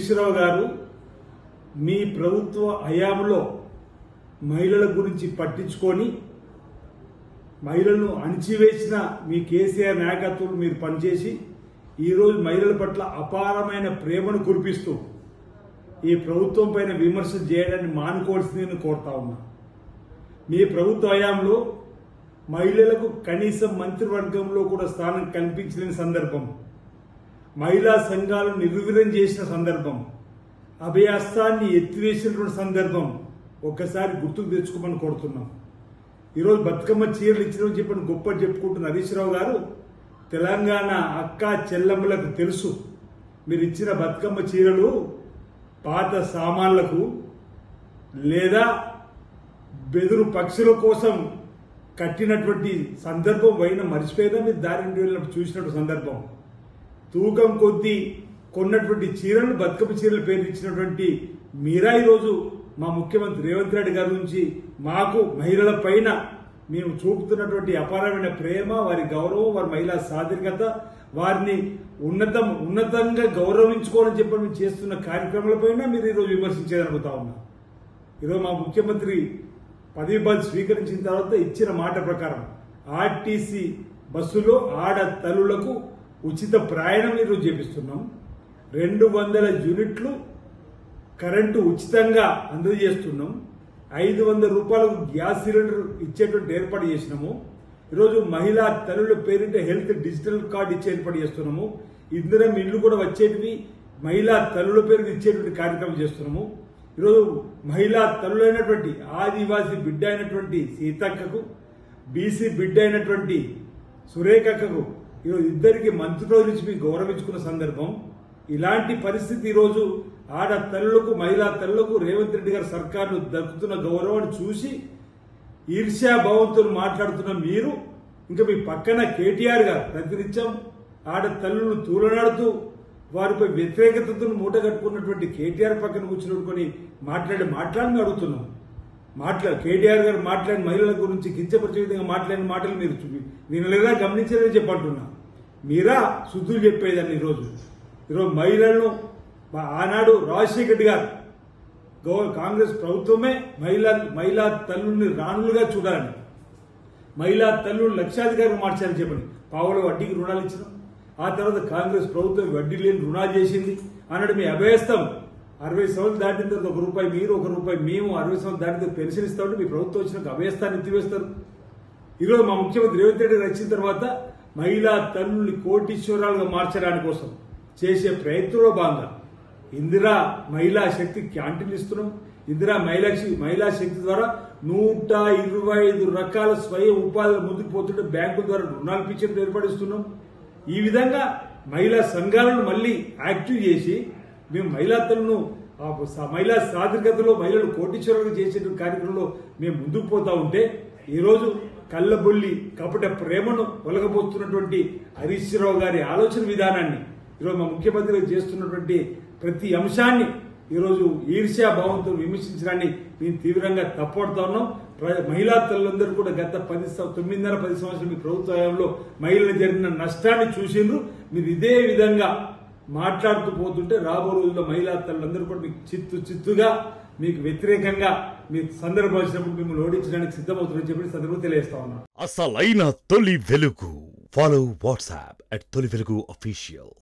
హరీష్ రావు గారు మీ ప్రభుత్వ హయాంలో మహిళల గురించి పట్టించుకొని మహిళలను అణిచివేసిన మీ కేసీఆర్ నాయకత్వం మీరు పనిచేసి ఈరోజు మహిళల పట్ల అపారమైన ప్రేమను కురిపిస్తూ ఈ ప్రభుత్వం పైన విమర్శలు చేయడాన్ని మానుకోవాల్సిందని కోరుతా ఉన్నా మీ ప్రభుత్వ హయాంలో మహిళలకు కనీసం మంత్రివర్గంలో కూడా స్థానం కల్పించలేని సందర్భం మహిళా సంఘాలు నిర్వీర్యం చేసిన సందర్భం అభయాస్తాన్ని ఎత్తివేసినటువంటి సందర్భం ఒక్కసారి గుర్తుకు తెచ్చుకోమని కోరుతున్నాం ఈరోజు బతుకమ్మ చీరలు ఇచ్చినామని చెప్పని గొప్ప చెప్పుకుంటున్న హరీష్ రావు గారు తెలంగాణ అక్క చెల్లమ్మలకు తెలుసు మీరు ఇచ్చిన బతుకమ్మ చీరలు పాత సామాన్లకు లేదా బెదురు పక్షుల కోసం కట్టినటువంటి సందర్భం పైన మర్చిపోయినా మీరు దారి నుండి వెళ్ళినప్పుడు చూసినటువంటి సందర్భం తూకం కొద్దీ కొన్నటువంటి చీరలు బతుకమ్మ చీరలు పేరు ఇచ్చినటువంటి మీరా ఈరోజు మా ముఖ్యమంత్రి రేవంత్ రెడ్డి గారి నుంచి మాకు మహిళల పైన మేము చూపుతున్నటువంటి అపారమైన ప్రేమ వారి గౌరవం వారి మహిళా సాధికత వారిని ఉన్నతం ఉన్నతంగా గౌరవించుకోవాలని చెప్పి మేము చేస్తున్న కార్యక్రమాలపైన మీరు ఈరోజు విమర్శించేదని అడుగుతా ఉన్నా ఈరోజు మా ముఖ్యమంత్రి పదవి బాధ్యత స్వీకరించిన తర్వాత ఇచ్చిన మాట ప్రకారం ఆర్టీసీ బస్సులో ఆడ తల్లులకు ఉచిత ప్రయాణం ఈరోజు చేపిస్తున్నాం రెండు వందల యూనిట్లు కరెంటు ఉచితంగా అందజేస్తున్నాం ఐదు వందల రూపాయలకు గ్యాస్ సిలిండర్ ఇచ్చేటువంటి ఏర్పాటు చేసినాము ఈరోజు మహిళా తల్లుల పేరింట హెల్త్ డిజిటల్ కార్డు ఇచ్చే ఏర్పాటు చేస్తున్నాము ఇందిరం ఇల్లు కూడా వచ్చేటివి మహిళా తల్లుల పేరు ఇచ్చేటువంటి కార్యక్రమం చేస్తున్నాము ఈరోజు మహిళా తల్లులైనటువంటి ఆదివాసీ బిడ్డ అయినటువంటి సీతక్కకు బీసీ బిడ్డ అయినటువంటి సురేఖకు ఈరోజు ఇద్దరికి మంత్రి రోజు నుంచి మీకు గౌరవించుకున్న సందర్భం ఇలాంటి పరిస్థితి ఈరోజు ఆడ తల్లులకు మహిళా తల్లులకు రేవంత్ రెడ్డి గారి సర్కారు దక్కుతున్న గౌరవాన్ని చూసి ఈర్ష్యాభావంతో మాట్లాడుతున్న మీరు ఇంకా మీ పక్కన కేటీఆర్ గారు ప్రతినిత్యం ఆడ తల్లులను తూలనాడుతూ వారిపై వ్యతిరేకతను మూట కట్టుకున్నటువంటి కేటీఆర్ పక్కన కూర్చుని మాట్లాడి మాట్లాడని అడుగుతున్నాం మాట్లాడు కేటీఆర్ గారు మాట్లాడిన మహిళల గురించి కించపరిచే విధంగా మాట్లాడిన మాటలు మీరు చూ- వినలేదా గమనించలేదని చెప్పంటున్నా మీరా శుద్ధులు చెప్పేదాన్ని ఈరోజు ఈరోజు మహిళలను మా- ఆనాడు రాజశేఖర్ రెడ్డి గారు గౌ కాంగ్రెస్ ప్రభుత్వమే మహిళా మహిళా తల్లుల్ని రాణులుగా చూడాలని మహిళా తల్లులు లక్షాధికారులు మార్చాలని చెప్పండి పావుల వడ్డీకి రుణాలు ఇచ్చినాం ఆ తర్వాత కాంగ్రెస్ ప్రభుత్వం వడ్డీ లేని రుణాలు చేసింది అన్నాడు మీ అభయస్తాం అరవై సంవత్సరాలు దాటిన తర్వాత ఒక రూపాయి మీరు ఒక రూపాయి మేము అరవై సంవత్సరాలు దాటిన తర్వాత పెన్షన్ ఇస్తామంటే మీ ప్రభుత్వం వచ్చినాక అభయస్థాన్ని ఎత్తివేస్తారు ఈరోజు మా ముఖ్యమంత్రి రేవంత్ రెడ్డి గారు వచ్చిన తర్వాత మహిళా తల్లుల్ని కోటీశ్వరాలుగా మార్చడానికి కోసం చేసే ప్రయత్నంలో భాగంగా ఇందిరా మహిళా శక్తి క్యాంటీన్లు ఇస్తున్నాం ఇందిరా మహిళా శక్తి- మహిళా శక్తి ద్వారా నూట ఇరవై ఐదు రకాల స్వయం ఉపాధులు ముందుకు పోతుంటే బ్యాంకుల ద్వారా రుణాలు పిచ్చలు ఏర్పడిస్తున్నాం ఈ విధంగా మహిళా సంఘాలను మళ్ళీ యాక్టివ్ చేసి మేము మహిళా తల్లును ఆ స- మహిళా సాధికతలో మహిళలు కోటీశ్వరులుగా చేసే కార్యక్రమంలో మేము ముందుకు పోతా ఉంటే ఈరోజు కళ్ళబొల్లి కపట ప్రేమను ఒలగబోతున్నటువంటి హరీష్ రావు గారి ఆలోచన విధానాన్ని ఈరోజు మా ముఖ్యమంత్రి గారు చేస్తున్నటువంటి ప్రతి అంశాన్ని ఈరోజు ఈర్ష్యా భావంతో విమర్శించడాన్ని మేము తీవ్రంగా తప్పడుతా ఉన్నాం ప్ర- మహిళా తల్లులందరూ కూడా గత పది సం- తొమ్మిదిన్నర పది సంవత్సరాలు మీ ప్రభుత్వ హయాంలో మహిళలు జరిగిన నష్టాన్ని చూసిండ్రు మీరు ఇదే విధంగా మాట్లాడుతూ పోతుంటే రాబో రోజుల్లో మహిళా తల్లులందరూ కూడా మీకు చిత్తు చిత్తుగా మీకు వ్యతిరేకంగా మీకు సందర్భం వచ్చినప్పుడు మిమ్మల్ని ఓడించడానికి సిద్ధమవుతుందని చెప్పి ఈ సందర్భంగా తెలియజేస్తా ఉన్నాను అసలైన తొలి వెలుగు ఫాలో వాట్సాప్ అట్ తొలి వెలుగు అఫీషియల్